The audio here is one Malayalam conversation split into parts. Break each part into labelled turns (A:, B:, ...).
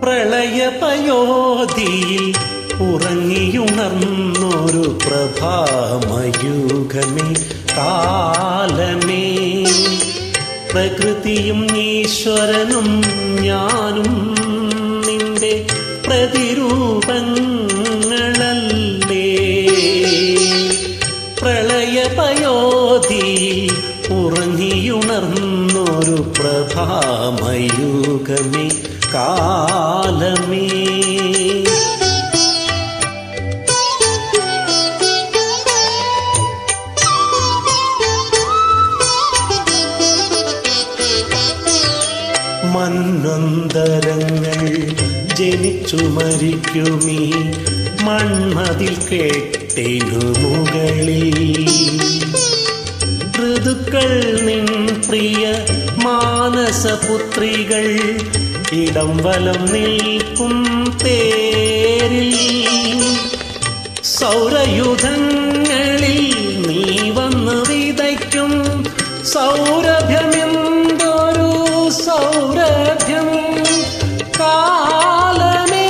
A: പ്രളയപയോധിയിൽ ഉറങ്ങിയുണർന്നൊരു പ്രഭാമയൂഖമേ കാലമേ പ്രകൃതിയും ഈശ്വരനും ഞാനും നിന്റെ പ്രതിരൂപങ്ങളല്ലേ പ്രളയപയോധിയിൽ ഉറങ്ങിയുണർന്നൊരു പ്രഭാമയൂഖമേ കാലമേ മന്നന്തരങ്ങൾ ജനിച്ചു മരിക്കുമീ മൺമതിൽ കേട്ടിനു മുകളിൽ ഋതുക്കൾ നിൻ പ്രിയ മാനസപുത്രികൾ ഇടം വലം നിൽക്കും പേരിൽ സൗരയുധങ്ങളിൽ നീ വന്ന് വിതയ്ക്കും സൗരഭ്യമെന്തൊരു സൗരഭ്യം കാലമേ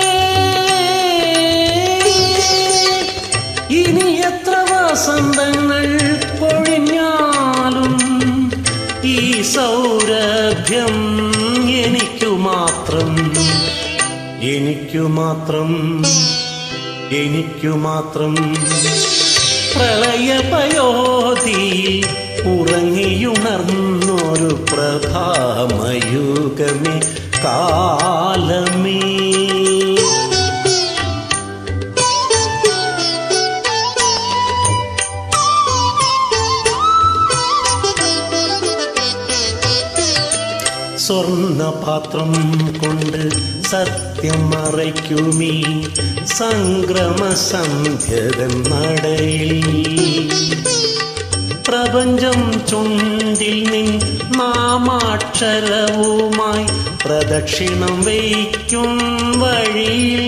A: ഇനി എത്ര വസന്തങ്ങൾ പൊഴിഞ്ഞാലും ഈ സൗരഭ്യം എനിക്കു മാത്രം എനിക്കു മാത്രം എനിക്കു മാത്രം പ്രളയപയോധി ഉറങ്ങിയുണർന്നൊരു പ്രഭാമയുഗമേ കാലമേ സ്വർണപാത്രം കൊണ്ട് സത്യം മറയ്ക്കുമീ സംക്രമ സന്ധ്യതൻ നടയിൽ പ്രപഞ്ചം ചുണ്ടിൽ നിൻ നാമാക്ഷരവുമായി പ്രദക്ഷിണം വയ്ക്കും വഴിയിൽ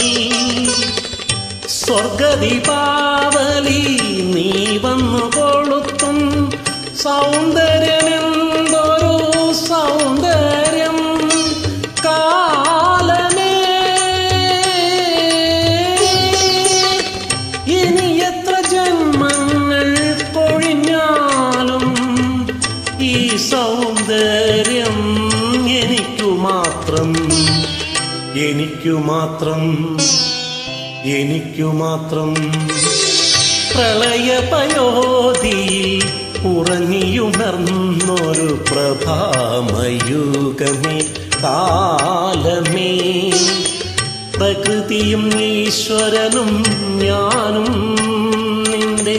A: സ്വർഗദീപാവലി നീ വന്നു കൊളുത്തും സൗന്ദര്യമെന്തൊരു സൗന്ദര്യം കാലമേ ഇനി എത്ര ജന്മങ്ങൾ പൊഴിഞ്ഞാലും ഈ സൗന്ദര്യം എനിക്കു മാത്രം എനിക്കു മാത്രം എനിക്കു മാത്രം പ്രളയപയോധിയിൽ ഉറങ്ങിയുണർന്നൊരു പ്രഭാമയുഗമേ കാലമേ പ്രകൃതിയും ഈശ്വരനും ഞാനും നിന്റെ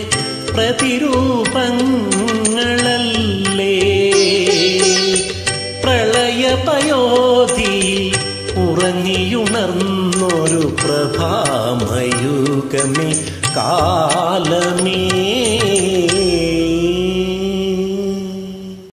A: പ്രതിരൂപങ്ങളല്ലേ പ്രളയപയോധി ഉറങ്ങിയുണർന്നൊരു പ്രഭാമയുഗമേ കാലമേ